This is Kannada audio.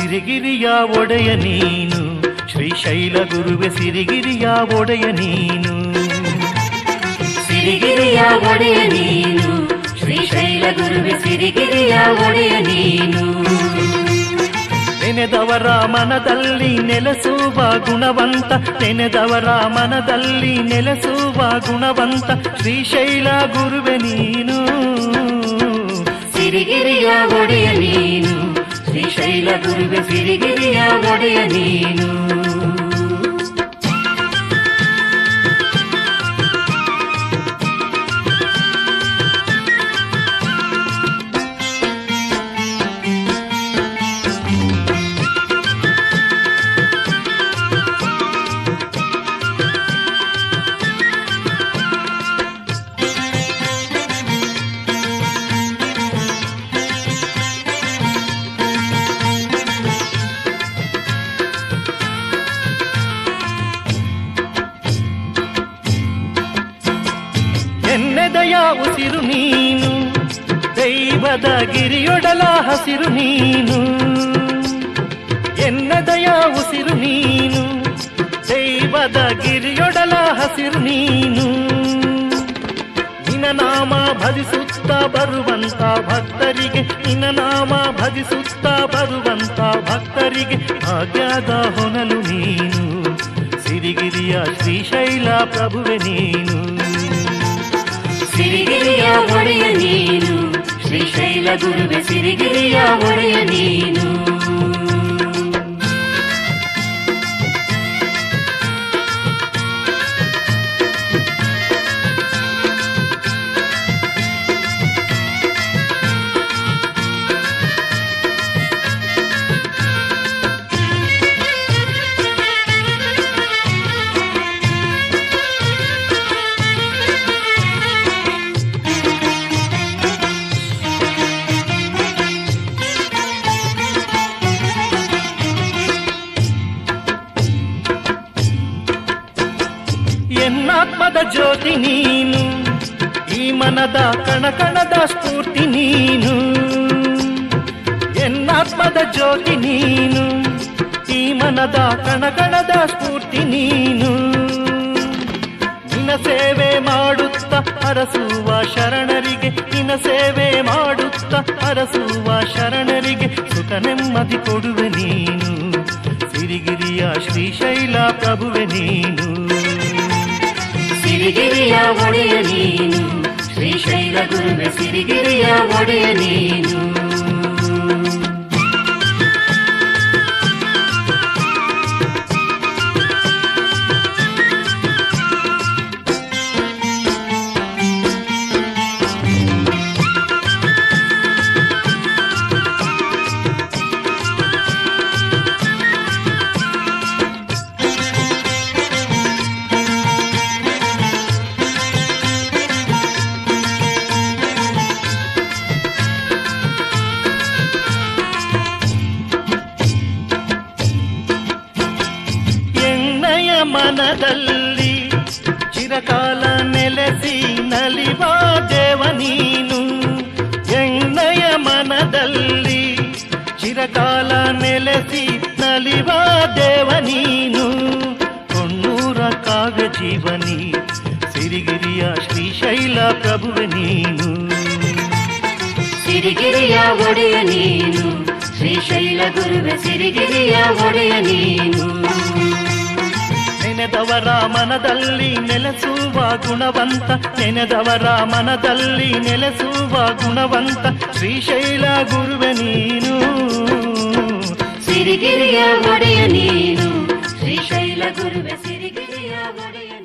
ಸಿರಿಗಿರಿಯ ಒಡೆಯ ನೀನು ಶ್ರೀಶೈಲ ಗುರುವೆ ಸಿರಿಗಿರಿಯ ಒಡೆಯ ನೀನು ಸಿರಿಗಿರಿಯ ಒಡೆಯ ನೀನು ಶ್ರೀಶೈಲ ಗುರುವೆ ಸಿರಿಗಿರಿಯ ಒಡೆಯ ನೀನು ನೆನೆದವರ ಮನದಲ್ಲಿ ನೆಲೆಸುವ ಗುಣವಂತ ನೆನೆದವರ ಮನದಲ್ಲಿ ನೆಲೆಸುವ ಗುಣವಂತ ಶ್ರೀಶೈಲ ಗುರುವೆ ನೀನು ಸಿರಿಗಿರಿಯ ಒಡೆಯ ನೀನು ಶ್ರೀಶೈಲ ಗುರುವೆ ಸಿರಿಗಿರಿಯ ಒಡೆಯ ನೀನು ಎನ್ನೆದೆಯ ಉಸಿರು ನೀನು ದೈವದ ಗಿರಿಯೊಡಲ ಹಸಿರು ನೀನು ಎನ್ನದಯ ಉಸಿರು ನೀನು ದೈವದ ಗಿರಿಯೊಡಲ ಹಸಿರು ನೀನು ನಿನ್ನ ನಾಮ ಭಜಿಸುತ್ತ ಬರುವಂತ ಭಕ್ತರಿಗೆ ನಿನ್ನ ನಾಮ ಭಜಿಸುತ್ತ ಬರುವಂತ ಭಕ್ತರಿಗೆ ಭಾಗ್ಯದ ಹೊನಲು ನೀನು ಸಿರಿಗಿರಿಯ ಶ್ರೀಶೈಲ ಪ್ರಭುವೆ ನೀನು ಸಿರಿಗಿರಿಯ ಒಡೆಯ ನೀನು ಶ್ರೀಶೈಲ ಗುರುವೆ ಸಿರಿಗಿರಿಯ ಒಡೆಯ ನೀನು ಎನ್ನಾತ್ಮದ ಜ್ಯೋತಿ ನೀನು ಈ ಮನದ ಕಣಕಣದ ಸ್ಫೂರ್ತಿ ನೀನು ಎನ್ನಾತ್ಮದ ಜ್ಯೋತಿ ನೀನು ಈ ಮನದ ಕಣಕಣದ ಸ್ಫೂರ್ತಿ ನೀನು ನಿನ್ನ ಸೇವೆ ಮಾಡುತ್ತ ಅರಸುವ ಶರಣರಿಗೆ ನಿನ್ನ ಸೇವೆ ಮಾಡುತ್ತ ಅರಸುವ ಶರಣರಿಗೆ ಸುಖ ನೆಮ್ಮದಿ ಕೊಡುವೆ ನೀನು ಸಿರಿಗಿರಿಯ ಶ್ರೀಶೈಲ ಪ್ರಭುವೆ ನೀನು ಸಿರಿಗಿರಿಯ ಒಡೆಯ ನೀನು ಶ್ರೀಶೈಲ ಗುರುವೆ ಸಿರಿಗಿರಿಯ ಒಡೆಯ ನೀನು ಎಣ್ಣೆಯ ಮನದಲ್ಲಿ ಚಿರಕಾಲ ನೆಲೆಸಿ ನಲಿವ ದೇವ ನೀನು ಎಣ್ಣೆಯ ಮನದಲ್ಲಿ ಚಿರಕಾಲ ನೆಲೆಸಿ ನಲಿವ ದೇವ ನೀನು ಕೊಣ್ಣೂರ ಕಾವ್ಯ ಜೀವನಿ ಸಿರಿಗಿರಿಯ ಶ್ರೀಶೈಲ ಪ್ರಭುವೆ ನೀನು ಸಿರಿಗಿರಿಯ ಒಡೆಯ ನೀನು ಶ್ರೀಶೈಲ ಗುರುವೆ ಸಿರಿಗಿರಿಯ ಒಡೆಯ ನೀನು ನೆನೆದವರ ಮನದಲ್ಲಿ ನೆಲೆಸುವ ಗುಣವಂತ ನೆನೆದವರ ಮನದಲ್ಲಿ ನೆಲೆಸುವ ಗುಣವಂತ ಶ್ರೀಶೈಲ ಗುರುವೆ ನೀನು ಸಿರಿಗಿರಿಯ ಒಡೆಯ ನೀನು ಶ್ರೀಶೈಲ ಗುರುವೆ ಸಿರಿಗಿರಿಯ ಒಡೆಯ